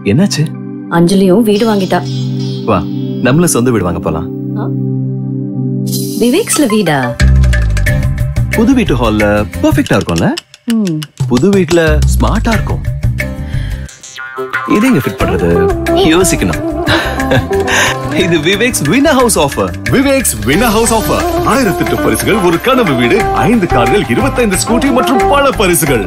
என்னாச்சு அஞ்சலியும் வீடு வாங்கிட்டா வா நம்மள சொந்த வீடு வாங்க போலாம் விவேக்ஸ்ல வீடா புது வீட்டு ஹால்ல பெர்ஃபெக்ட்டா இருக்கும்ல ம் புது வீட்ல ஸ்மார்ட்டா இருக்கும் இது எங்க ஃபிட் பண்றது யோசிக்கணும் இது Viveks winner house offer Viveks winner house offer ஆயிரத்தெட்டு பரிசுகள் ஒரு கனவு வீடு ஐந்து கார்கள் இருபத்தைந்து ஸ்கூட்டி மற்றும் பல பரிசுகள்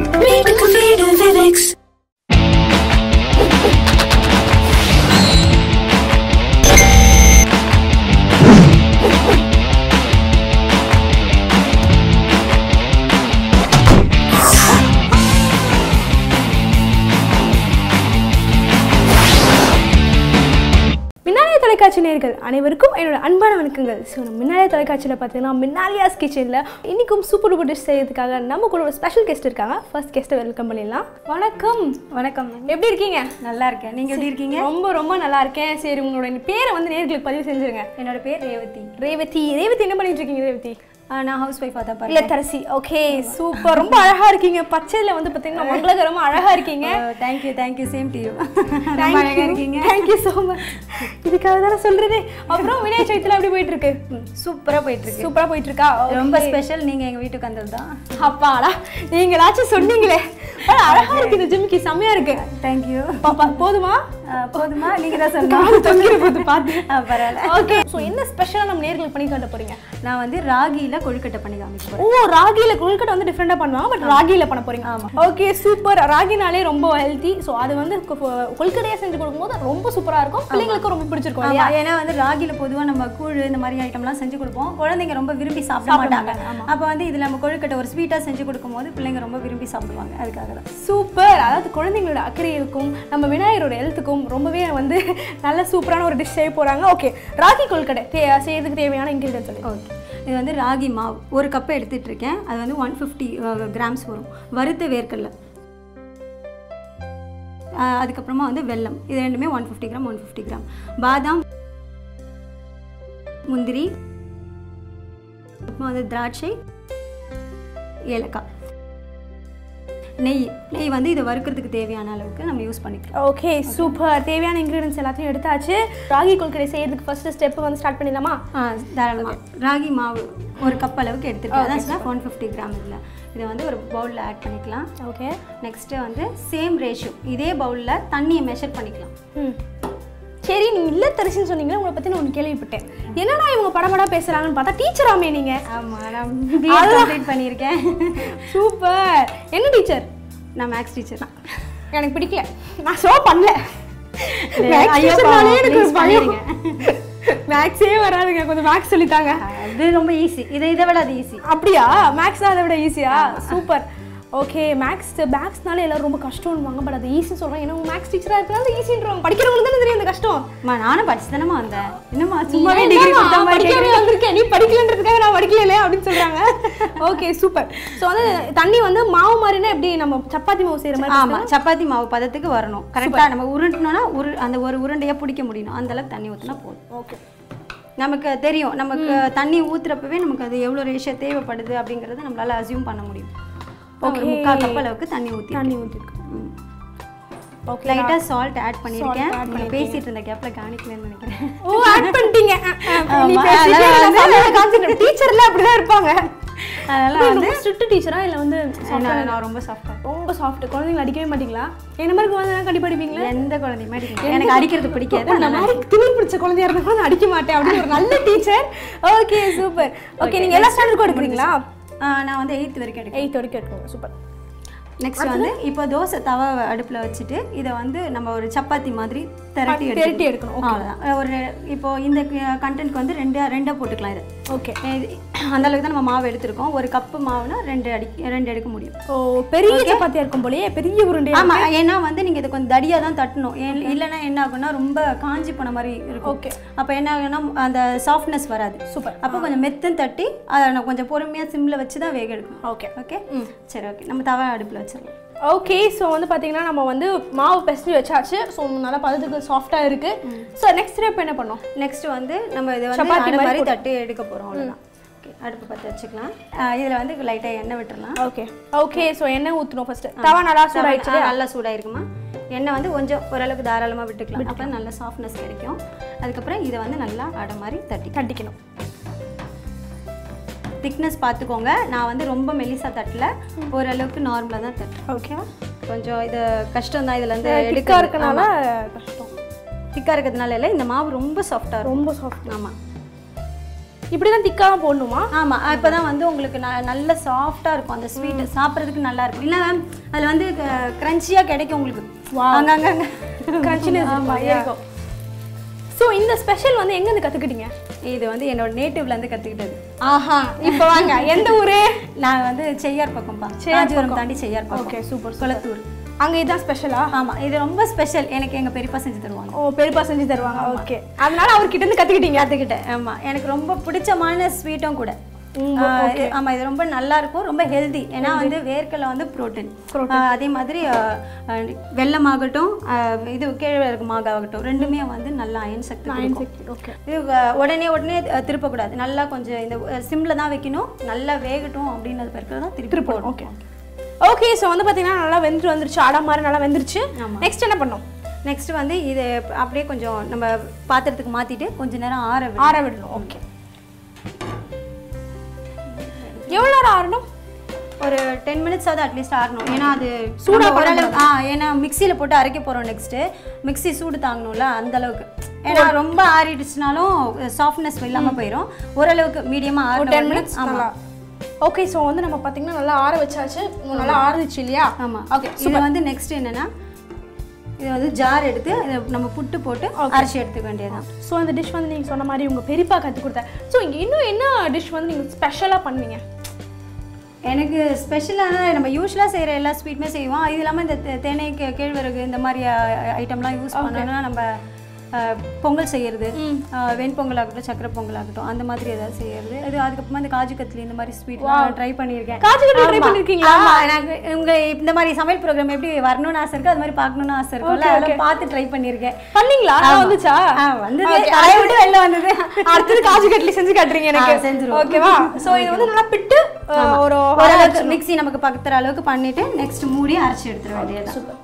மின்னாலிய தொலைக்காட்சி நேர்கள் அனைவருக்கும் என்னோட அன்பான வணக்கங்கள் ஸோ நம்ம மின்னாலிய தொலைக்காட்சியில் பார்த்தீங்கன்னா மின்னாலியாஸ் கிச்சனில் இன்னைக்கும் சூப்பர் டூப்பர் டிஷ் செய்யறதுக்காக நம்ம கூட ஒரு ஸ்பெஷல் கெஸ்ட் இருக்காங்க ஃபர்ஸ்ட் கெஸ்ட்டை வெல்கம் பண்ணிடலாம் வணக்கம் வணக்கம் எப்படி இருக்கீங்க நல்லா இருக்கேன் நீங்க எப்படி இருக்கீங்க ரொம்ப ரொம்ப நல்லா இருக்கேன் சரி உங்களோட பேரை வந்து நேர்களுக்கு பதிவு செஞ்சிருங்க என்னோட பேர் ரேவதி ரேவதி ரேவதி என்ன பண்ணிட்டு இருக்கீங்க ரேவதி ஆ, நான் ஹவுஸ் ஒய்ஃபாக தான் பாருங்க இல்லத்தரசி ஓகே சூப்பர் ரொம்ப அழகா இருக்கீங்க பச்சையில வந்து பார்த்தீங்கன்னா மங்களகரமா அழகா இருக்கீங்க thank you thank you same to you thank you இருக்கீங்க தேங்க்யூ ஸோ மச் இதுக்காக தானே சொல்றதே அப்புறம் விநாயகர் சதுர்த்தியில் எப்படி போயிட்டு இருக்கு சூப்பரா போயிட்டு இருக்கு சூப்பரா போயிட்டு இருக்கா ரொம்ப Okay. ஸ்பெஷல் நீங்க எங்க வீட்டுக்கு வந்தது தான் அப்பாடா நீங்களாச்சும் சொன்னீங்களே ஆனா, அழகா இருக்கு இந்த ஜிமிக்கி செம்மையா இருக்கு தேங்க்யூ பாப்பா போதுமா போதுமா நீங்க தான் கால் சொல்லணும் தொங்கிற போது பார்த்து ஆ, பரவாயில்ல ஓகே ஸோ என்ன ஸ்பெஷலா நம்ம நேர்களுக்கு பண்ணி காட்ட போறீங்க நான் வந்து ராகியில கொழுக்கட்டை பண்ணி காமிக்க போறேன் ஓ ராகில கொழுக்கட்டை வந்து டிஃப்ரெண்டா பண்ணுவாங்க பட் ராகில பண்ண போறீங்க ஓகே சூப்பர் ராகினாலே ரொம்ப ஹெல்த்தி ஸோ அது வந்து கொ- கொழுக்கட்டையா செஞ்சு கொடுக்கும்போது ரொம்ப சூப்பரா இருக்கும் பிள்ளைங்களுக்கும் ரொம்ப பிடிச்சிருக்கும் ஆமா, இல்லையா ஏன்னா வந்து ராகில பொதுவா நம்ம கூழ் இந்த மாதிரி ஐட்டம்லாம் செஞ்சு கொடுப்போம் குழந்தைங்க ரொம்ப விரும்பி சாப்பிட மாட்டாங்க அப்போ வந்து இதுல நம்ம கொழுக்கட்டை ஒரு ஸ்வீட்டா செஞ்சு கொடுக்கும்போது பிள்ளைங்க ரொம்ப விரும்பி சாப்பிடுவாங்க அதுக்காக தான் சூப்பர் அதாவது குழந்தைங்களோட அக்கறைக்கும் நம்ம விநாயகரோட ஹெல்த்துக்கும் ரொம்பவே வந்து நல்ல சூப்பரான ஒரு டிஷ் செய்ய போறாங்க ஓகே ராகி கொழுக்கட்டை தே- செய்யறதுக்கு தேவையான இன்கிரீடியன்ட் சொல்லி ஓகே இது வந்து ராகி மாவு ஒரு கப் எடுத்துட்டு இருக்கேன் அது வந்து ஒன் ஃபிஃப்டி கிராம்ஸ் வரும் வறுத்த வேர்க்கடலை ஆஹ் அதுக்கப்புறமா வந்து வெல்லம் இது ரெண்டுமே one fifty gram one fifty gram பாதாம் முந்திரி அப்புறமா வந்து திராட்சை ஏலக்காய் நெய் நெய் வந்து இதை வறுக்கிறதுக்கு தேவையான அளவுக்கு நம்ம யூஸ் பண்ணிக்கலாம் ஓகே சூப்பர் தேவையான இன்கிரீடியன்ஸ் எல்லாத்தையும் எடுத்தாச்சு ராகி கொழுக்கட்டை செய்யறதுக்கு ஃபர்ஸ்ட் ஸ்டெப் வந்து ஸ்டார்ட் பண்ணிடலாமா ஆ தாராளமாக ராகி மாவு ஒரு கப் அளவுக்கு எடுத்துருக்கேன் அதான் ஒன் ஃபிஃப்டி கிராம் இதில் இதை வந்து ஒரு பவுலில் ஆட் பண்ணிக்கலாம் ஓகே நெக்ஸ்ட்டு வந்து சேம் ரேஷியோ இதே பவுலில் தண்ணியை மெஷர் பண்ணிக்கலாம் ம் சரி நீங்க இல்ல தரிசின்னு சொன்னீங்களே உங்களை பத்தி நான் ஒன்று கேள்விப்பட்டேன் என்னடா இவங்க படபடா பேசுறாங்கன்னு பார்த்தா டீச்சராமே நீங்க ஆமாம் நான் பிஎட் கம்ப்ளீட் பண்ணியிருக்கேன் சூப்பர் என்ன டீச்சர் நான் மேக்ஸ் டீச்சர் தான் எனக்கு பிடிக்கல நான் ஷோ பண்ணல மேக்ஸ் ஐயோ, டீச்சர்னாலே பாவம், எனக்கு ஒரு please பயம் பண்ணிடுங்க. மேக்ஸே வராதுங்க கொஞ்சம் மேக்ஸ் சொல்லித்தாங்க அது ரொம்ப ஈஸி இதை இதை விட அது ஈஸி அப்படியா மேக்ஸ் தான் அதை விட ஈஸியா சூப்பர் ஓகே மேக்ஸ் மேக்ஸ்னால எல்லாரும் ரொம்ப கஷ்டம்னுவாங்க பட் அது ஈஸி சொல்றாங்க ஏன்னா மேக்ஸ் டீச்சரா இருக்கிறது ஈஸின்றாங்க படிக்கிறவங்களுக்கு தானே தெரியும் இந்த கஷ்டம் அம்மா நானும் படிச்சு தானேமா வந்தேன் என்னம்மா சும்மாவே ஏன் டிகிரி என்னம்மா, கொடுத்த மாதிரி படிக்கவே கேக்குறீங்க? வந்திருக்கேன் நீ படிக்கலன்றதுக்காக நான் படிக்கல அப்படின்னு சொல்றாங்க ஓகே சூப்பர் ஸோ வந்து தண்ணி வந்து மாவு மாதிரினா எப்படி நம்ம சப்பாத்தி மாவு செய்யற மாதிரி ஆமா சப்பாத்தி மாவு பதத்துக்கு வரணும் கரெக்டா நம்ம உருண்டணும்னா உரு அந்த ஒரு உருண்டையா பிடிக்க முடியணும் அந்த அளவுக்கு தண்ணி ஊற்றினா போதும் ஓகே நமக்கு தெரியும் நமக்கு தண்ணி ஊத்துறப்பவே நமக்கு அது எவ்வளோ ரேஷியோ தேவைப்படுது அப்படிங்கறத நம்மளால அசியூம் பண்ண முடியும் ஒரு Okay. முக்கால் கப் அளவுக்கு தண்ணி ஊற்றி தண்ணி ஊற்றிருக்கு ஓகே லைட்டாக சால்ட் ஆட் பண்ணியிருக்கேன் add நீங்க பேசிட்டு இருந்த கேப்ல கவனிக்கலன்னு நினைக்கிறேன் ஓ ஆட் பண்ணிட்டீங்க நீ ஆமா, பேசிட்டே அதனால இருந்த சமையல்ல concentrate. டீச்சர்ல அப்படிதான் இருப்பாங்க அதனால வந்து ஸ்ட்ரிக்ட் டீச்சரா இல்ல வந்து நான் நான் ரொம்ப சாஃப்டா ரொம்ப சாஃப்ட் குழந்தைங்களை அடிக்கவே மாட்டீங்களா என்ன மாதிரி குழந்தைங்க கண்டி படிப்பீங்களா எந்த குழந்தையுமே அடிக்க எனக்கு அடிக்கிறது பிடிக்காது இந்த மாதிரி திமிர் பிடிச்ச குழந்தையா இருந்தா கூட நான் அடிக்க மாட்டேன் அப்படின்னு ஒரு நல்ல டீச்சர் ஓகே சூப்பர் ஓகே நீங்க எல்லா ஸ்டாண்டர்டும் எடுக்கிறீங்களா ஆ, நான் வந்து எயித் வரைக்கும் எடுக்கிறேன் எயித் வரைக்கும் எடுக்கணும் சூப்பர் நெக்ஸ்ட் வந்து இப்போ தோசை தவா அடுப்புல வச்சுட்டு இதை வந்து நம்ம ஒரு சப்பாத்தி மாதிரி திரட்டி திரட்டி எடுக்கணும் எடுக்கணும் அவ்வளோதான் ஒரு இப்போ இந்த கண்டென்ட்க்கு வந்து ரெண்டு ரெண்டா போட்டுக்கலாம் இது ஓகே இது- அந்த அளவுக்கு தான் நம்ம மாவு எடுத்திருக்கோம் ஒரு கப்பு மாவுனா ரெண்டு அடி ரெண்டு எடுக்க முடியும் ஓ பெரிய சப்பாத்தியா இருக்கும் போலயே பெரிய உருண்டையா ஆமா ஏன்னா வந்து நீங்க இதை கொஞ்சம் தடியா தான் தட்டணும் ஏன் இல்லைன்னா என்ன ஆகும்னா ரொம்ப காஞ்சி போன மாதிரி இருக்கும் Okay. அப்போ என்ன ஆகும்னா அந்த சாஃப்ட்னஸ் வராது Super. அப்போ கொஞ்சம் மெத்துன்னு தட்டி அதை நான் கொஞ்சம் பொறுமையா சிம்ல வச்சு தான் வேக எடுக்கணும் ஓகே ஓகே சரி ஓகே நம்ம தவா அடுப்புல வச்சிடலாம் ஓகே ஸோ வந்து பார்த்தீங்கன்னா நம்ம வந்து மாவு பிசைஞ்சு வச்சாச்சு ஸோ நல்லா பதத்துக்கு சாஃப்டாக இருக்கு ஸோ நெக்ஸ்ட் ஸ்டெப் என்ன பண்ணோம் நெக்ஸ்ட் வந்து நம்ம இதை வந்து சப்பாத்தி அடை மாதிரி மாதிரி போட்டு- தட்டி எடுக்க போறோம் அவ்வளோதான் ஓகே அடுப்பு பற்ற வச்சுக்கலாம் ஆ, இதுல வந்து லைட்டா எண்ணெய் விட்டுறலாம் ஓகே ஓகே ஸோ எண்ணெய் ஊற்றணும் ஃபர்ஸ்ட் தவா நல்லா சூடாயிடுச்சு ஆ, நல்லா சூடாயிருக்குமா எண்ணெய் வந்து கொஞ்சம் ஓரளவுக்கு தாராளமாக விட்டுக்கலாம் அப்போ நல்ல சாஃப்ட்னஸ் கிடைக்கும் அதுக்கப்புறம் இதை வந்து நல்லா அடை மாதிரி தட்டி தட்டிக்கணும் திக்னஸ் பார்த்துக்கோங்க நான் வந்து ரொம்ப மெலிசா தட்டல ஓரளவுக்கு நார்மலாக தான் தட்டுறேன் ஓகேவா கொஞ்சம் இது கஷ்டம் தான் இதுல இருந்து திக்காக இருக்கனால கஷ்டம் திக்காக இருக்கிறதுனால இல்லை இந்த மாவு ரொம்ப சாஃப்டாக இருக்கும் ரொம்ப சாஃப்ட் ஆமாம் இப்படி தான் திக்காக போடணுமா ஆமாம் இப்போ தான் வந்து உங்களுக்கு ந நல்ல சாஃப்டாக இருக்கும் அந்த ஸ்வீட் சாப்பிட்றதுக்கு நல்லா இருக்கும் இல்லை அதில் வந்து க்ரன்ச்சியாக கிடைக்கும் உங்களுக்கு அங்கங்க கிரன்ச்சினஸ் இருக்கும் ஸோ இந்த ஸ்பெஷல் வந்து எங்கேருந்து கற்றுக்கிட்டீங்க இது வந்து என்னோட நேட்டிவ்லேருந்து கற்றுக்கிட்டது ஆஹா இப்போ வாங்க எந்த ஊரு நான் வந்து செய்யார் பக்கம்ப்பா காஞ்சிபுரம் தாண்டி செய்யார் பக்கம் ஓகே சூப்பர் குளத்தூர் அங்கே இதான் ஸ்பெஷலா ஆமாம் இது ரொம்ப ஸ்பெஷல் எனக்கு எங்கள் பெரியப்பா செஞ்சு தருவாங்க ஓ பெரியப்பா செஞ்சு தருவாங்க ஓகே அதனால அவர்கிட்ட இருந்து கற்றுக்கிட்டீங்க கற்றுக்கிட்டேன் ஆமாம் எனக்கு ரொம்ப பிடிச்சமான ஸ்வீட்டும் கூட ஆஹ் இது- ஆமா இது ரொம்ப நல்லா இருக்கும் ரொம்ப ஹெல்தி ஏன்னா வந்து வேர்க்கடலை வந்து புரோட்டீன் அதே மாதிரி ஆஹ், ஆஹ், வெல்லமாகட்டும் ஆஹ், இது கேழ்வரகு மாகாகட்டும் ரெண்டுமே வந்து நல்ல அயன் சக்தி கொடுக்கும். ஓகே இது ஆஹ், உடனே உடனே ஆஹ், திருப்பக்கூடாது நல்லா கொஞ்சம் இந்த சிம்ல தான் வைக்கணும் நல்லா வேகட்டும் அப்படின்றது பிறகு தான் திருப்பி போடணும் ஓகே ஓகே ஸோ வந்து பார்த்தீங்கன்னா நல்லா வெந்துட்டு வந்துருச்சு அடை மாதிரி நல்லா வெந்துருச்சு நெக்ஸ்ட் என்ன பண்ணோம் நெக்ஸ்ட் வந்து இது அப்படியே கொஞ்சம் நம்ம பாத்திரத்துக்கு மாத்திட்டு கொஞ்ச நேரம் ஆற விடணும். ஆற விடணும் ஓகே எவ்வளோ நேரம் ஆறணும் ஒரு டென் மினிட்ஸ் ஆகுது அட்லீஸ்ட் ஆறணும் ஏன்னா அது சூடாக ஓரளவுக்கு ஆ ஏன்னா மிக்சியில் போட்டு அரைக்க போகிறோம் நெக்ஸ்ட்டு மிக்ஸி சூடு தாங்கணும்ல அந்த அளவுக்கு ஏன்னா ரொம்ப ஆறிடுச்சுனாலும் சாஃப்ட்னஸ் இல்லாமல் போயிடும் ஓரளவுக்கு மீடியமாக ஆறு டென் மினிட்ஸ் நல்லா ஓகே ஸோ வந்து நம்ம பார்த்தீங்கன்னா நல்லா ஆற வச்சாச்சு நல்லா ஆறுச்சு இல்லையா ஆமாம் ஓகே இது வந்து நெக்ஸ்ட் என்னன்னா இது வந்து ஜார் எடுத்து இதை நம்ம புட்டு போட்டு அரைச்சி எடுத்துக்க வேண்டியதுதான் ஸோ அந்த டிஷ் வந்து நீங்கள் சொன்ன மாதிரி உங்கள் பெரியப்பா கற்றுக் கொடுத்தாரு ஸோ இன்னும் என்ன டிஷ் வந்து நீங்கள் ஸ்பெஷலாக பண்ணுவீங்க எனக்கு ஸ்பெஷலான நம்ம யூஸ்வலாக செய்கிற எல்லா ஸ்வீட்டுமே செய்வோம் இது இல்லாமல் இந்த தே- தேனை கே- கேழ்வரகு இந்த மாதிரி ஐட்டம்லாம் யூஸ் பண்ணோம்னா நம்ம அஹ், பொங்கல் செய்யறது அஹ், வெண்பொங்கல் ஆகட்டும் சக்கரை பொங்கல் ஆகட்டும் அந்த மாதிரி ஏதாவது செய்யறது இது அதுக்கப்புறமா இந்த காஜு கத்லி இந்த மாதிரி ஸ்வீட் ட்ரை பண்ணியிருக்கேன் காஜு கட்லி try ஆமா. பண்ணிருக்கீங்களா? ஆமா எனக்கு உங்க இந்த மாதிரி சமையல் ப்ரோக்ராம் எப்படி வரணும்னு ஆசை இருக்கு அது மாதிரி பார்க்கணும்னு ஆசை இருக்கும்ல அதெல்லாம் பார்த்து ட்ரை பண்ணியிருக்கேன் பண்ணீங்களா நான் வந்துச்சா ஆ, வந்தது Okay, தலையை விட்டு வெளில வந்தது அடுத்தது காஜு கட்லி செஞ்சு காட்டுறீங்க எனக்கு ஆ, செஞ்சுருவோம். ஓகேவா ஸோ இது வந்து நல்லா பிட்டு அஹ், ஒரு ஓரளவுக்கு மிக்ஸி நமக்கு பக்கத்துற அளவுக்கு பண்ணிட்டு நெக்ஸ்ட் மூடி அரைச்சி எடுத்துட வேண்டியதுதான்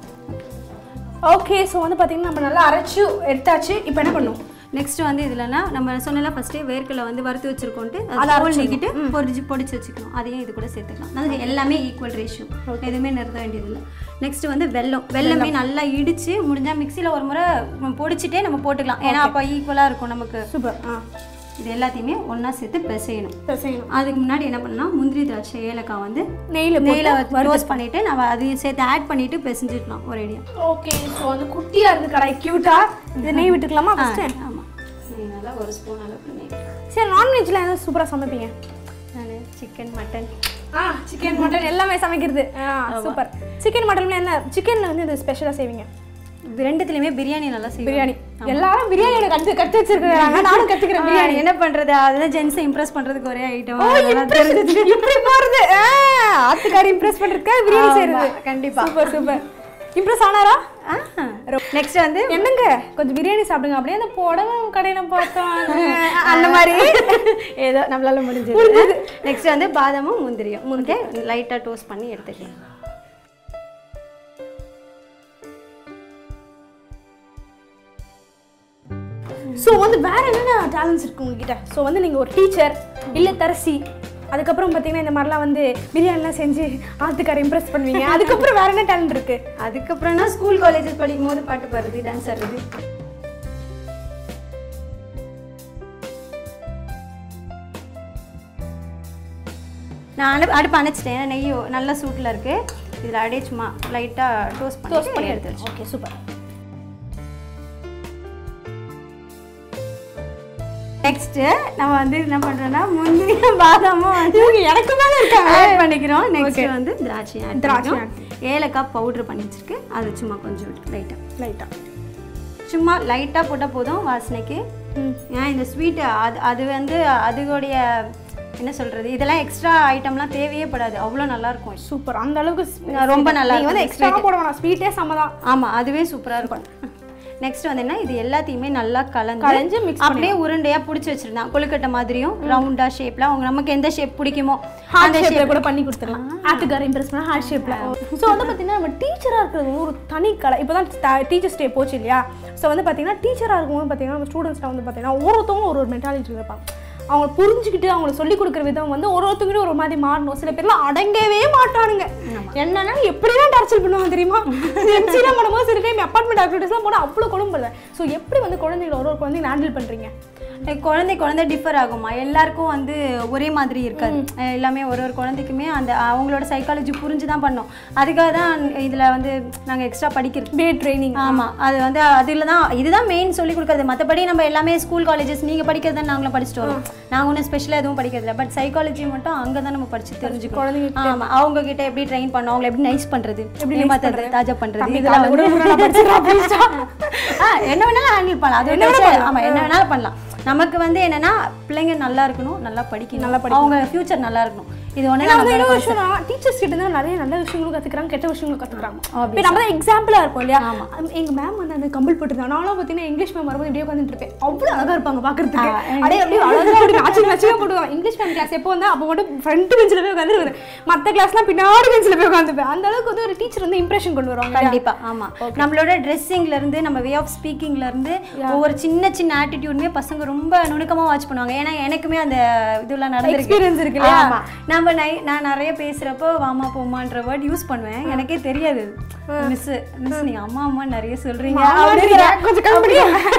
ஓகே ஸோ வந்து பார்த்தீங்கன்னா நம்ம நல்லா அரைச்சு எடுத்தாச்சு இப்போ என்ன பண்ணும் நெக்ஸ்ட் வந்து இதுலனா நம்ம சொன்னல ஃபர்ஸ்டே வேர்க்கடலை வந்து வறுத்து வச்சிருக்கோன்ட்டு அதை தோல் நீக்கிட்டு பொரிச்சு பொடிச்சு வச்சுக்கணும் அதையும் இது கூட சேர்த்துக்கலாம் அது எல்லாமே ஈக்குவல் ரேஷியோ எதுவுமே நிறுத்த வேண்டியதில்லை நெக்ஸ்ட் வந்து வெல்லம் வெல்லமே நல்லா இடிச்சு முடிஞ்சா மிக்சியில் ஒரு முறை பொடிச்சிட்டே நம்ம போட்டுக்கலாம் ஏன்னா அப்போ ஈக்குவலாக இருக்கும் நமக்கு சூப்பர் ஆ இது எல்லாத்தையுமே ஒண்ணா சேர்த்து பிசையணும் செய்யணும் அதுக்கு முன்னாடி என்ன பண்ணலாம் முந்திரி திராட்சை ஏலக்காய் வந்து நெய்யில் நெய்யில் ரோஸ்ட் பண்ணிட்டு நம்ம அதையும் சேர்த்து ஆட் பண்ணிட்டு பிசைஞ்சிடலாம் ஒரேடியாக ஓகே ஸோ வந்து குட்டியாக இருக்கு கடை க்யூட்டா இது நெய் விட்டுக்கலாமா ஃபஸ்ட்டு ஆமாம் நெய் நல்லா ஒரு ஸ்பூன் அளவுக்கு நெய் சரி நான்வெஜ்ல என்ன சூப்பராக சமைப்பீங்க நான் சிக்கன் மட்டன் ஆ சிக்கன் மட்டன் எல்லாமே சமைக்கிறது ஆ சூப்பர் சிக்கன் மட்டன்ல என்ன சிக்கன்ல வந்து இது ஸ்பெஷலாக செய்வீங்க ரெண்டுத்துலயுமே பிரியாணி நல்லா செய்வேன் பிரியாணி எல்லாரும் பிரியாணியோட கற்று கற்று வச்சிருக்காங்க நானும் கற்றுக்கிறேன் பிரியாணி என்ன பண்றது அதுதான் ஜென்ஸை இம்ப்ரெஸ் பண்றதுக்கு ஒரே ஐட்டம் இப்படி போறது ஆத்துக்காரி இம்ப்ரெஸ் பண்றதுக்கு பிரியாணி செய்யறது கண்டிப்பா சூப்பர் சூப்பர் இம்ப்ரெஸ் ஆனாரா நெக்ஸ்ட் வந்து என்னங்க கொஞ்சம் பிரியாணி சாப்பிடுங்க அப்படியே அந்த புடவை கடையில பார்த்தோம் அந்த மாதிரி ஏதோ நம்மளால முடிஞ்சது நெக்ஸ்ட் வந்து பாதாமும் முந்திரியும் முந்திரி லைட்டா டோஸ்ட் பண்ணி எடுத்துக்கலாம் ஸோ வந்து வேற என்னென்ன டேலண்ட்ஸ் இருக்கு உங்ககிட்ட ஸோ வந்து நீங்கள் ஒரு டீச்சர் இல்லை தரசி அதுக்கப்புறம் பார்த்தீங்கன்னா இந்த மாதிரிலாம் வந்து பிரியாணிலாம் செஞ்சு ஆத்துக்கார இம்ப்ரெஸ் பண்ணுவீங்க அதுக்கப்புறம் வேற என்ன டேலண்ட் இருக்கு அதுக்கப்புறம்னா ஸ்கூல் காலேஜஸ் படிக்கும் போது பாட்டு பாடுறது டான்ஸ் ஆடுறது நான் அனு அடுப்பு அணைச்சிட்டேன் ஏன்னா நெய் நல்ல சூட்டில் இருக்கு இதில் அப்படியே சும்மா லைட்டாக டோஸ்ட் பண்ணி டோஸ்ட் பண்ணி எடுத்து வச்சு ஓகே சூப்பர் நெக்ஸ்ட் நம்ம வந்து என்ன பண்றோம்னா முந்திரியும் பாதாமும் வந்து எனக்கு மேலே இருக்காங்க ஆட் பண்ணிக்கிறோம் நெக்ஸ்ட் வந்து திராட்சை ஆட் திராட்சை திராட்சை ஏலக்காய் பவுடர் பண்ணி வச்சிருக்கு அது சும்மா கொஞ்சம் லைட்டாக லைட்டாக சும்மா லைட்டாக போட்டால் போதும் வாசனைக்கு ஏன் இந்த ஸ்வீட் அது அது வந்து அதுடைய என்ன சொல்றது இதெல்லாம் எக்ஸ்ட்ரா ஐட்டம்லாம் தேவையே படாது அவ்வளோ நல்லா இருக்கும் சூப்பர் அந்த அளவுக்கு ரொம்ப நல்லா நீங்க வந்து இருக்கும் எக்ஸ்ட்ரா போட வேணாம் ஸ்வீட்டே செம்ம தான் ஆமாம் அதுவே சூப்பராக இருக்கும் நெக்ஸ்ட் வந்து என்ன இது எல்லாத்தையுமே நல்லா கலந்து கலந்து mix அப்படியே உருண்டையா பிடிச்சி வச்சிருந்தான் கொழுக்கட்டை மாதிரியும் ரவுண்டா ஷேப்ல அவங்க நமக்கு எந்த ஷேப் பிடிக்குமோ ஹார்ட் அந்த ஷேப்ல ஷேப் கூட பண்ணி கொடுத்துடலாம் ஆட்டுக்கார இம்ப்ரெஸ் பண்ண ஹார்ட் ஷேப்ல ஸோ வந்து பார்த்தீங்கன்னா நம்ம டீச்சராக இருக்கிறது வந்து ஒரு தனி கலை இப்போ தான் டீச்சர்ஸ் டே போச்சு இல்லையா ஸோ வந்து பார்த்தீங்கன்னா டீச்சராக இருக்கும்போது பார்த்தீங்கன்னா நம்ம ஸ்டூடெண்ட்ஸ்லாம் வந்து பார்த்தீங்கன்னா ஒருத்தவங்க ஒரு ஒரு மென்டாலிட்டி இருப்பாங்க அவங்க புரிஞ்சுக்கிட்டு அவங்களுக்கு சொல்லிக் கொடுக்குற விதம் வந்து ஒரு ஒருத்தவங்களும் ஒரு மாதிரி மாறணும் சில பேர்லாம் அடங்கவே மாட்டானுங்க என்னன்னா எப்படிலாம் டார்ச்சர் பண்ணுவாங்க தெரியுமா எம்சிலாம் பண்ணும்போது சில டைம் அப்பார்ட்மெண்ட் ஆக்டிவிட்டிஸ்லாம் போனால் அவ்வளோ குழம்புல ஸோ எப்படி வந்து குழந்தைகளை ஒரு ஒரு குழந்தைங்க ஹேண்டில் பண்ணுறீங்க குழந்தை குழந்தை டிஃபர் ஆகுமா எல்லாருக்கும் வந்து ஒரே மாதிரி இருக்காது அஹ் எல்லாமே ஒரு ஒரு குழந்தைக்குமே அந்த அவங்களோட சைக்காலஜி புரிஞ்சு தான் பண்ணோம் அதுக்காக தான் இதில் வந்து நாங்கள் எக்ஸ்ட்ரா படிக்கிறது பே ட்ரைனிங் ஆமாம் அது வந்து அதில் தான் இதுதான் மெயின் சொல்லி கொடுக்குறது மற்றபடி நம்ம எல்லாமே ஸ்கூல் காலேஜஸ் நீங்கள் படிக்கிறது தான் நாங்களும் படிச்சுட்டு வரோம் நாங்கள் ஒன்றும் ஸ்பெஷலாக எதுவும் படிக்கிறது இல்லை பட் சைக்காலஜி மட்டும் அங்கே தான் நம்ம படிச்சு தெரிஞ்சுக்கணும் குழந்தைங்க ஆமாம் அவங்க கிட்ட எப்படி ட்ரெயின் பண்ணோம் அவங்களை எப்படி நைஸ் பண்ணுறது எப்படி ஏமாத்துறது தாஜா பண்ணுறது தம்பி, இதெல்லாம் காலைல கூட வந்து நான் படிச்சிருக்கேன், please டா. ஆ, என்ன வேணாலும் ஹேண்டில் பண்ணலாம் அது என்ன வேணாலும் ஆமாம் என்ன வேணாலும் பண்ணலாம் நமக்கு வந்து என்னன்னா பிள்ளைங்க நல்லா இருக்கணும் நல்லா படிக்கணும் நல்லா படிக்கணும் அவங்க ஃபியூச்சர் நல்லா இருக்கணும் இது ஒன்று ஏன்னா வந்து நம்ம இன்னொரு விஷயம் டீச்சர்ஸ் கிட்ட தான் நிறைய நல்ல விஷயங்களும் கத்துக்கிறாங்க கெட்ட விஷயங்களும் கத்துக்கிறாங்க இப்போ நம்ம தான் எக்ஸாம்பிளா இருப்போம் இல்லையா எங்க மேம் வந்து அந்த கம்பல் போட்டுருந்தாங்க நானும் பார்த்தீங்கன்னா இங்கிலீஷ் மேம் வரும்போது இப்படியே உட்காந்துட்டு இருப்பேன் அவ்வளோ அழகா இருப்பாங்க பாக்குறதுக்கு அப்படியே அப்படியே அழகா அப்படி மேட்சிங் மேட்சிங்காக போட்டுவாங்க இங்கிலீஷ் மேம் கிளாஸ் எப்போ வந்தா அப்போ மட்டும் ஃப்ரண்ட் பெஞ்சில் போய் உட்காந்துருவேன் மற்ற கிளாஸ்லாம் பின்னாடி பெஞ்சில் போய் உட்காந்துப்பேன் அந்த அளவுக்கு வந்து ஒரு டீச்சர் வந்து இம்ப்ரெஷன் கொண்டு வருவாங்க கண்டிப்பா ஆமா நம்மளோட ட்ரெஸ்ஸிங்ல இருந்து நம்ம வே ஆஃப் ஸ்பீக்கிங்ல இருந்து ஒவ்வொரு சின்ன சின்ன ஆட்டிடியூடுமே பசங்க ரொம்ப நுணுக்கமா வாட்ச் பண்ணுவாங்க ஏன்னா எனக்குமே அந்த இதெல்லாம் நடந்திருக்கு Experience இருக்கு இல்லையா? ஆமா நம்ம நை- நான் நிறைய பேசுறப்போ வாமா போமான்ற வேர்ட் யூஸ் பண்ணுவேன் எனக்கே தெரியாது மிஸ் மிஸ் நீங்க அம்மா அம்மா நிறைய சொல்றீங்க மாமான்றீங்க, அப்படிங்கிற- கொஞ்சம் கம்பெனி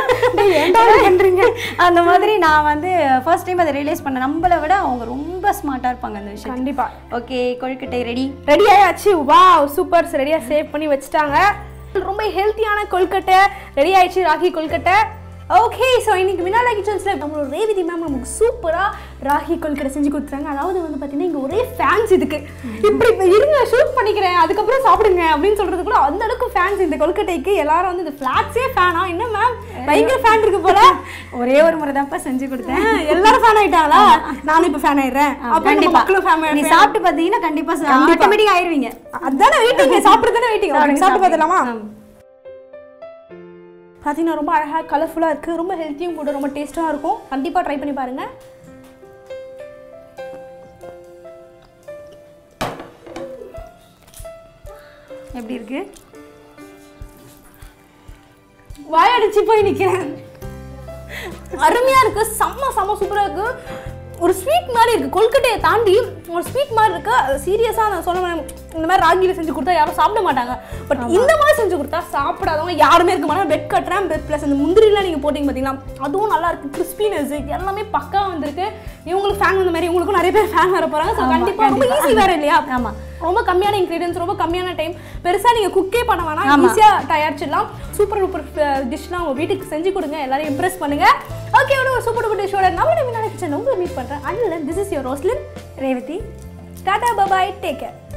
ஏன்டா இப்படி பண்றீங்க அந்த மாதிரி நான் வந்து ஃபர்ஸ்ட் டைம் அதை ரியலைஸ் பண்ணேன் நம்மளை விட அவங்க ரொம்ப ஸ்மார்ட்டா இருப்பாங்க அந்த விஷயம் கண்டிப்பா ஓகே கொழுக்கட்டை ரெடி ரெடி ஆயாச்சு வா சூப்பர் ரெடியா சேவ் பண்ணி வச்சுட்டாங்க ரொம்ப ஹெல்த்தியான கொல்கட்டை ரெடி ஆயிடுச்சு ராகி கொல்கட்டை ஓகே ஸோ இன்னைக்கு மினாலா கிச்சன்ஸில் நம்மளோட ரேவதி மேம் நமக்கு சூப்பராக ராகி கொல்கட்டை செஞ்சு கொடுத்துறாங்க அதாவது வந்து பார்த்தீங்கன்னா இங்கே ஒரே ஃபேன்ஸ் இதுக்கு இப்படி இப்ப இருங்க ஷூட் பண்ணிக்கிறேன் அதுக்கப்புறம் சாப்பிடுங்க அப்படின்னு சொல்றது கூட அந்த அளவுக்கு ஃபேன்ஸ் இந்த கொல்கட்டைக்கு எல்லாரும் வந்து இந்த ஃப்ளாட்ஸே ஃபேனா என்ன மேம் பயங்கர ஃபேன் இருக்கு போல ஒரே ஒரு முறை தான்ப்பா செஞ்சு கொடுத்தேன் ஆ, எல்லாரும் ஃபேன் ஆயிட்டாங்களா நானும் இப்போ ஃபேன் ஆயிடுறேன் அப்போ நம்ம கண்டிப்பா மக்களும் ஃபேன் நீ சாப்பிட்டு பார்த்தீங்கன்னா கண்டிப்பா ஆட்டோமேட்டிக் ஆயிருவீங்க அதானே வெயிட்டிங் சாப்பிட்டு தானே வெயிட்டிங் சாப்பிட்டு பார்த்துலாமா பார்த்தீங்கன்னா ரொம்ப அழகாக கலர்ஃபுல்லாக இருக்குது ரொம்ப ஹெல்த்தியும் கூட ரொம்ப டேஸ்ட்டாக இருக்கும் கண்டிப்பாக ட்ரை பண்ணி பாருங்கள் எப்படி இருக்கு வாயடிச்சு போய் நிற்கிறேன் அருமையாக இருக்குது செம்ம செம்ம சூப்பராக இருக்குது ஒரு ஸ்வீட் மாதிரி இருக்குது கொல்கட்டையை தாண்டி ஒரு ஸ்வீட் மாதிரி இருக்கு சீரியஸாக நான் சொல்ல மாட்டேன். இந்த மாதிரி ராகியில் செஞ்சு கொடுத்தா யாரும் சாப்பிட மாட்டாங்க பட் இந்த மாதிரி செஞ்சு கொடுத்தா சாப்பிடாதவங்க யாருமே இருக்க மாட்டாங்க பெட் கட்டுறேன் ப்ளஸ் அந்த முந்திரிலாம் நீங்கள் போட்டிங்க பார்த்தீங்கன்னா அதுவும் நல்லா இருக்கு கிறிஸ்பினஸ் எல்லாமே பக்கா வந்திருக்கு இவங்களுக்கு ஃபேன் வந்த மாதிரி இவங்களுக்கும் நிறைய பேர் ஃபேன் வர போகிறாங்க ஸோ கண்டிப்பாக ரொம்ப ஈஸி வேறு இல்லையா ஆமா. ரொம்ப கம்மியான இன்க்ரீடியன்ஸ் ரொம்ப கம்மியான டைம் பெருசா நீங்க குக்கே பண்ண வேணாம் ஈஸியா தயாரிச்சிடலாம் சூப்பர் சூப்பர் டிஷ்லாம் உங்க வீட்டுக்கு செஞ்சு கொடுங்க எல்லாரையும் இம்ப்ரெஸ் பண்ணுங்க ஓகே ஒரு சூப்பர் சூப்பர் டிஷ்ஷோட நம்ம நம்ம கிச்சன் உங்களை மீட் பண்றேன் and this is your Roslin Revathi டாடா பபாய் டேக் கேர்